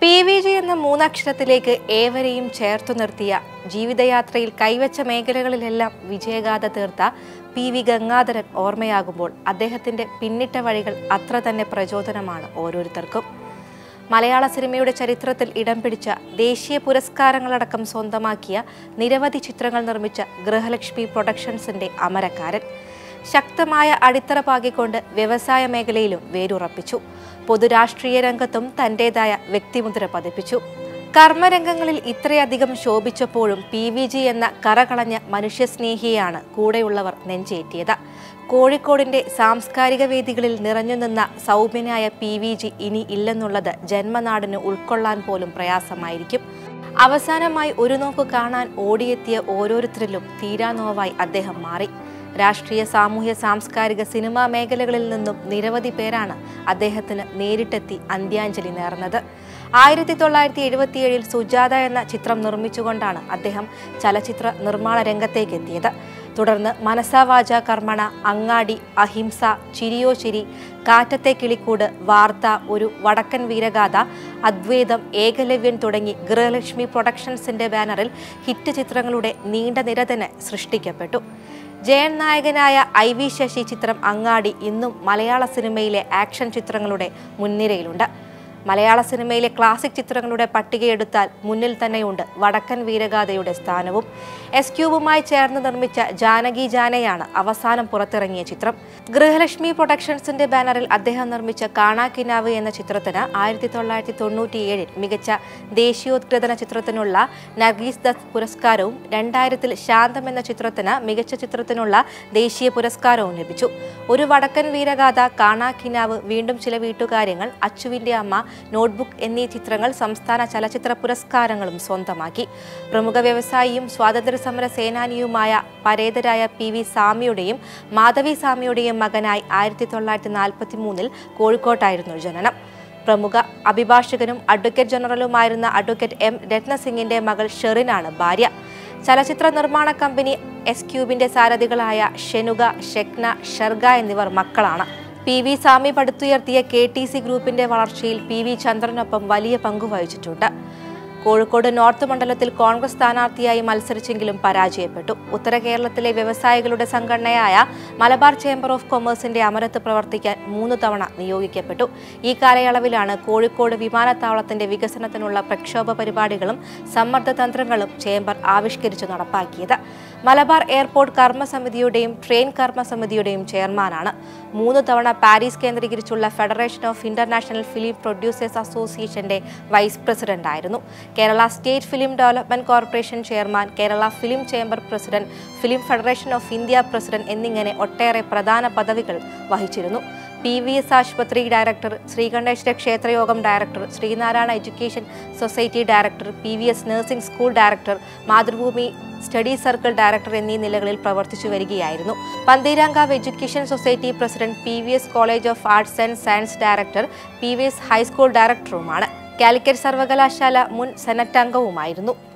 P V G എന്ന മൂന്നക്ഷരത്തിലേക്ക് ഏവരെയും ചേർത്തു നിർത്തിയ ജീവിതയാത്രയിൽ കൈവച്ച മേഖലകളിലെല്ലാം വിജയഗാഥ തീർത്ത പി വി ഗംഗാധരൻ ഓർമ്മയാകുമ്പോൾ അദ്ദേഹത്തിന്റെ പിന്നിട്ട വഴികൾ അത്ര തന്നെ പ്രചോദനമാണ് ഓരോരുത്തർക്കും മലയാള സിനിമയുടെ ചരിത്രത്തിൽ ഇടം പിടിച്ച ദേശീയ പുരസ്കാരങ്ങളടക്കം സ്വന്തമാക്കിയ നിരവധി ചിത്രങ്ങൾ നിർമ്മിച്ച ഗൃഹലക്ഷ്മി പ്രൊഡക്ഷൻസിന്റെ അമരക്കാരൻ ശക്തമായ അടിത്തറ പാകിക്കൊണ്ട് വ്യവസായ മേഖലയിലും വേരുറപ്പിച്ചു പൊതുരാഷ്ട്രീയ രംഗത്തും തന്റേതായ വ്യക്തിമുദ്ര പതിപ്പിച്ചു കർമ്മരംഗങ്ങളിൽ ഇത്രയധികം ശോഭിച്ചപ്പോഴും പി വി ജി എന്ന കറകളഞ്ഞ മനുഷ്യസ്നേഹിയെയാണ് കൂടെയുള്ളവർ നെഞ്ചേറ്റിയത് കോഴിക്കോടിന്റെ സാംസ്കാരിക വേദികളിൽ നിറഞ്ഞു നിന്ന സൗമ്യനായ പി വി ജി ഇനി ഇല്ലെന്നുള്ളത് ജന്മനാടിന് ഉൾക്കൊള്ളാൻ പോലും പ്രയാസമായിരിക്കും അവസാനമായി ഒരു നോക്ക് കാണാൻ ഓടിയെത്തിയ ഓരോരുത്തരിലും തീരാനോവായി അദ്ദേഹം മാറി രാഷ്ട്രീയ സാമൂഹ്യ സാംസ്കാരിക സിനിമാ മേഖലകളിൽ നിന്നും നിരവധി പേരാണ് അദ്ദേഹത്തിന് നേരിട്ടെത്തി അന്ത്യാഞ്ജലി നേർന്നത് ആയിരത്തി തൊള്ളായിരത്തി എഴുപത്തിയേഴിൽ സുജാത എന്ന ചിത്രം നിർമ്മിച്ചുകൊണ്ടാണ് അദ്ദേഹം ചലച്ചിത്ര നിർമ്മാണ രംഗത്തേക്ക് എത്തിയത് തുടർന്ന് മനസാവാച കർമ്മണ അങ്ങാടി അഹിംസ ചിരിയോ ചിരി കാറ്റത്തെ കിളിക്കൂട് വാർത്ത ഒരു വടക്കൻ വീരഗാഥ അദ്വൈതം ഏകലവ്യൻ തുടങ്ങി ഗൃഹലക്ഷ്മി പ്രൊഡക്ഷൻസിന്റെ ബാനറിൽ ഹിറ്റ് ചിത്രങ്ങളുടെ നീണ്ട നിര തന്നെ സൃഷ്ടിക്കപ്പെട്ടു ജയൻ നായകനായ ഐ വി ശശി ചിത്രം അങ്ങാടി ഇന്നും മലയാള സിനിമയിലെ ആക്ഷൻ ചിത്രങ്ങളുടെ മുൻനിരയിലുണ്ട് മലയാള സിനിമയിലെ ക്ലാസിക് ചിത്രങ്ങളുടെ പട്ടികയെടുത്താൽ മുന്നിൽ തന്നെയുണ്ട് വടക്കൻ വീരഗാഥയുടെ സ്ഥാനവും എസ് ക്യൂബുമായി ചേർന്ന് നിർമ്മിച്ച ജാനകി ജാനയാണ് അവസാനം പുറത്തിറങ്ങിയ ചിത്രം ഗൃഹലക്ഷ്മി പ്രൊഡക്ഷൻസിന്റെ ബാനറിൽ അദ്ദേഹം നിർമ്മിച്ച കാണാക്കിനാവ് എന്ന ചിത്രത്തിന് ആയിരത്തി തൊള്ളായിരത്തി തൊണ്ണൂറ്റിയേഴിൽ മികച്ച ദേശീയോദ്ഗ്രഥന ചിത്രത്തിനുള്ള നർഗീസ് ദത്ത് പുരസ്കാരവും രണ്ടായിരത്തിൽ ശാന്തം എന്ന ചിത്രത്തിന് മികച്ച ചിത്രത്തിനുള്ള ദേശീയ പുരസ്കാരവും ലഭിച്ചു ഒരു വടക്കൻ വീരഗാഥ കാണാക്കിനാവ് വീണ്ടും ചില വീട്ടുകാര്യങ്ങൾ അച്ചുവിന്റെ അമ്മ നോട്ട്ബുക്ക് എന്നീ ചിത്രങ്ങൾ സംസ്ഥാന ചലച്ചിത്ര പുരസ്കാരങ്ങളും സ്വന്തമാക്കി പ്രമുഖ വ്യവസായിയും സ്വാതന്ത്ര്യ സമര സേനാനിയുമായ പരേതരായ പി വി സാമിയുടെയും മാധവി സാമിയുടെയും മകനായി ആയിരത്തി തൊള്ളായിരത്തി നാൽപ്പത്തി മൂന്നിൽ കോഴിക്കോട്ടായിരുന്നു ജനനം പ്രമുഖ അഭിഭാഷകനും അഡ്വക്കേറ്റ് ജനറലുമായിരുന്ന അഡ്വക്കേറ്റ് എം രത്നസിംഗിന്റെ മകൾ ഷെറിനാണ് ഭാര്യ ചലച്ചിത്ര നിർമ്മാണ കമ്പനി എസ് ക്യൂബിന്റെ സാരഥികളായ ഷെനുക ഷെക്ന ഷർഗ എന്നിവർ മക്കളാണ് പി വി സാമി പടുത്തുയർത്തിയ കെ ടി സി ഗ്രൂപ്പിന്റെ വളർച്ചയിൽ പി വി ചന്ദ്രനൊപ്പം വലിയ പങ്കു വഹിച്ചിട്ടുണ്ട് കോഴിക്കോട് നോർത്ത് മണ്ഡലത്തിൽ കോൺഗ്രസ് സ്ഥാനാർത്ഥിയായി മത്സരിച്ചെങ്കിലും പരാജയപ്പെട്ടു ഉത്തര കേരളത്തിലെ വ്യവസായികളുടെ സംഘടനയായ മലബാർ ചേംബർ ഓഫ് കൊമേഴ്സിന്റെ അമരത്ത് പ്രവർത്തിക്കാൻ മൂന്ന് തവണ നിയോഗിക്കപ്പെട്ടു ഈ കാലയളവിലാണ് കോഴിക്കോട് വിമാനത്താവളത്തിന്റെ വികസനത്തിനുള്ള പ്രക്ഷോഭ പരിപാടികളും സമ്മർദ്ദതന്ത്രങ്ങളും ചേംബർ ആവിഷ്കരിച്ചു നടപ്പാക്കിയത് മലബാർ എയർപോർട്ട് കർമ്മസമിതിയുടെയും ട്രെയിൻ കർമ്മസമിതിയുടെയും ചെയർമാനാണ് മൂന്ന് തവണ പാരീസ് കേന്ദ്രീകരിച്ചുള്ള federation of international film producers അസോസിയേഷന്റെ വൈസ് പ്രസിഡന്റായിരുന്നു Kerala state film development corporation chairman Kerala film chamber president film federation of India president എന്നിങ്ങനെ ഒട്ടേറെ പ്രധാന പദവികൾ വഹിച്ചിരുന്നു പി വി എസ് ആശുപത്രി ഡയറക്ടർ ശ്രീകണ്ഠേശ്വര ക്ഷേത്രയോഗം director Sree Narayana education society director P V S nursing school director Mathrubhumi study circle director എന്നീ നിലകളിൽ പ്രവർത്തിച്ചു വരികയായിരുന്നു Pantheerankavu education society president P V S college of arts and science director P V S high school ഡയറക്ടറുമാണ് കാലിക്കറ്റ് സർവകലാശാല മുൻ senate അംഗവുമായിരുന്നു